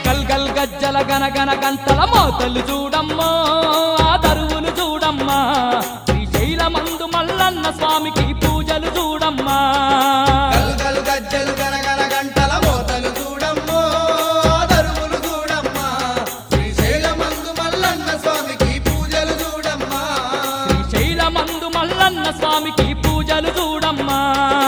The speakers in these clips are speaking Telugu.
గల్ గల్ గజ్జల గనగన గంటల మోతలు చూడమ్మా ఆ దరువులు చూడమ్మా శ్రీశైలమందు మల్లన్న స్వామికి పూజలు చూడమ్మా గల్గలు గజ్జలు గనగన గంటల మోతలు చూడమ్మో దరువులు చూడమ్మా శ్రీశైలమందు మల్లన్న స్వామికి పూజలు చూడమ్మా శ్రీశైలమందు మల్లన్న స్వామికి పూజలు చూడమ్మా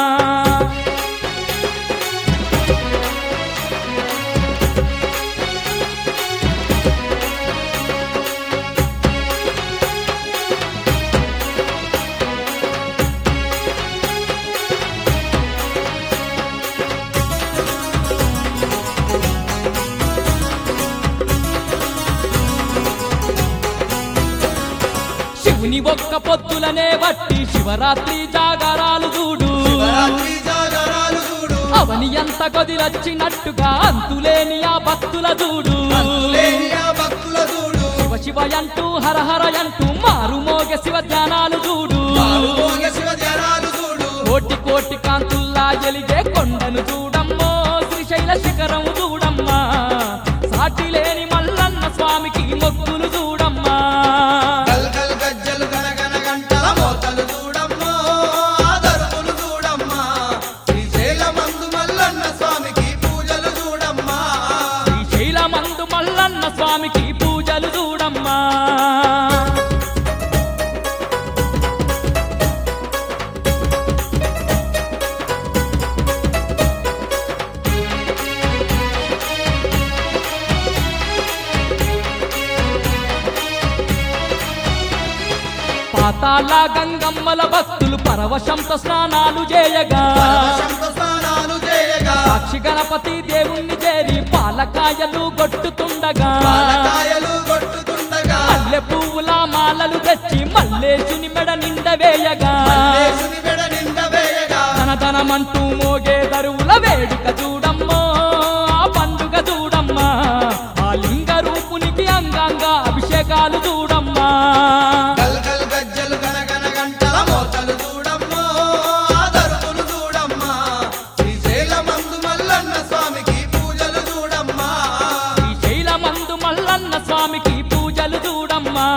శివుని ఒక్క పొత్తులనే బట్టి శివరాత్రి జాగారాలు చూడు శివరాత్రి జాగరాలు చూడు అవని ఎంత కొదిలొచ్చినట్టుగా అంతులేని ఆ భక్తుల చూడు అంతులేని ఆ భక్తుల చూడు శివ శివ అంటూ హర హర అంటూ మారు మోగ శివ ధ్యానాలు చూడు పాలుమోగ శివ ధ్యానాలు చూడు కోటి కోటి కాంతుల్లా ఎలిగే కొండను చూడమ్మో శ్రీశైల శిఖరం చూడమ్మా సాటి లేని మల్లన్న స్వామికి మొక్కులు చూడమ్మా గల్గల్ గజ్జలు గనగన గంటల మోతలు చూడమ్మో దరువులు చూడమ్మా శ్రీశైలమందు మల్లన్న స్వామికి పూజలు చూడమ్మా శ్రీశైలమందు మల్లన్న స్వామికి పూజలు చూడమ్మా పాతాళ గంగమ్మల భక్తులు పరవశంతో స్నానాలు చేయగా పరవశంతో స్నానాలు చేయగా సాక్షి గణపతి దేవుణ్ణి చేరి పాలకాయలు కొట్టుతుండగా పాలకాయలు కొట్టుతుండగా మల్లె పువ్వుల మాలలు తెచ్చి మల్లేశుని మెడ నిండ వేయగా మల్లేశుని మెడ నిండ వేయగా ధనధనమంటూ మోగే దరువుల వేడుక చూడమ్మో ఆ పండుగ చూడమ్మా ఆ లింగ రూపునికి అంగంగా అభిషేకాలు చూడమ్మా గల్గల్ గజ్జలు గనగన గంటల మోతలు చూడమ్మో దరువులు చూడమ్మా శ్రీశైలమందు మల్లన్న స్వామికి పూజలు చూడమ్మా శ్రీశైలమందు మల్లన్న స్వామికి పూజలు చూడమ్మా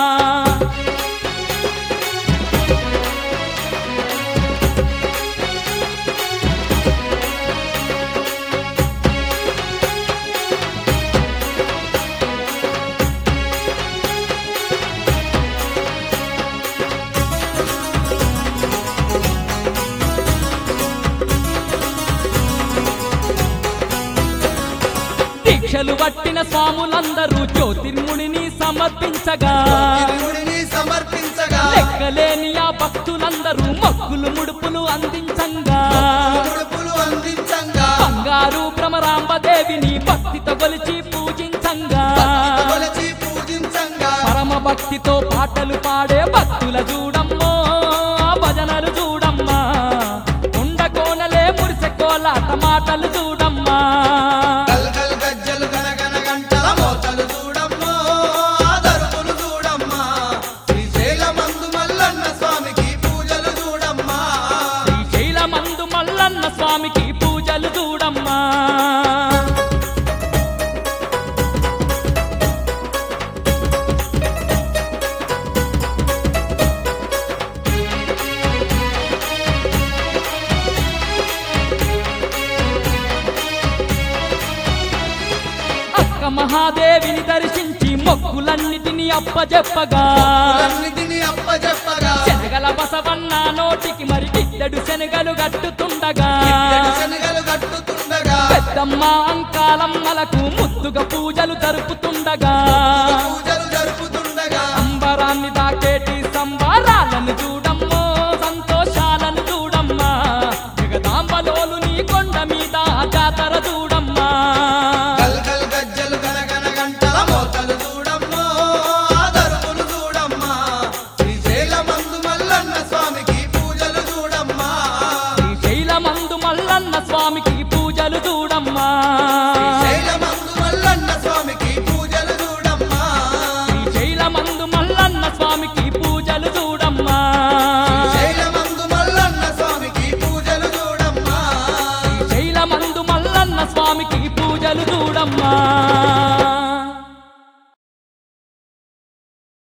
దీక్షలు పట్టిన స్వాములందరూ జ్యోతిర్ముడిని సమర్పించగా తిరుముడిని సమర్పించగా లెక్కలేని ఆ భక్తులందరూ మొక్కులు ముడుపులు అందించంగా ముడుపులు అందించంగా బంగారు భ్రమరాంబదేవిని భక్తితో కొలిచి పూజించంగా భక్తితో కొలిచి పూజించంగా పరమ భక్తితో పాటలు పాడే భక్తుల చూడమ్మో ఆ భజనలు చూడమ్మా ఉండ కోనలే మురిసె కోలాట మాటలు చూడమ్మా గల్గల్ గజ్జలు గనగన గంటల మోతలు చూడమ్మో దరువులు చూడమ్మా శ్రీశైలమందు మల్లన్న స్వామికి పూజలు చూడమ్మా శ్రీశైలమందు మల్లన్న స్వామికి పూజలు చూడమ్మా అక్క మహాదేవిని దర్శించి మొక్కులన్నిటిని అప్పజెప్పగా అన్నిటిని అప్పజెప్పగా శనగల బసవన్న నోటికి మరి గిద్దెడు శనగలు గట్టుతుండగా ఎడు శనగలు కట్టుతుండగా పెద్దమ్మ అంకాలమ్మలకు ముద్దుగా పూజలు జరుపుతుండగా పూజలు జరుపుతుండగా అంబరాన్ని దాకేటి సంబారాలను చూడమ్మో సంతోషాలను చూడమ్మా జగదాంబలోలు నీ కొండ మీద జాతర చూడమ్మా గల్గల్ గజ్జలు గనగన గంటల మోతలు చూడమ్మో దరువులు చూడమ్మా శ్రీశైలమందు మల్లన్న స్వామికి పూజలు చూడమ్మా శ్రీశైలమందు మల్లన్న స్వామికి పూజలు చూడమ్మా శ్రీశైలమందు మల్లన్న స్వామికి పూజలు చూడమ్మా శ్రీశైలమందు మల్లన్న స్వామికి పూజలు చూడమ్మా శ్రీశైలమందు మల్లన్న స్వామికి పూజలు చూడమ్మా శ్రీశైలమందు మల్లన్న స్వామికి పూజలు పూజలు చూడమ్మా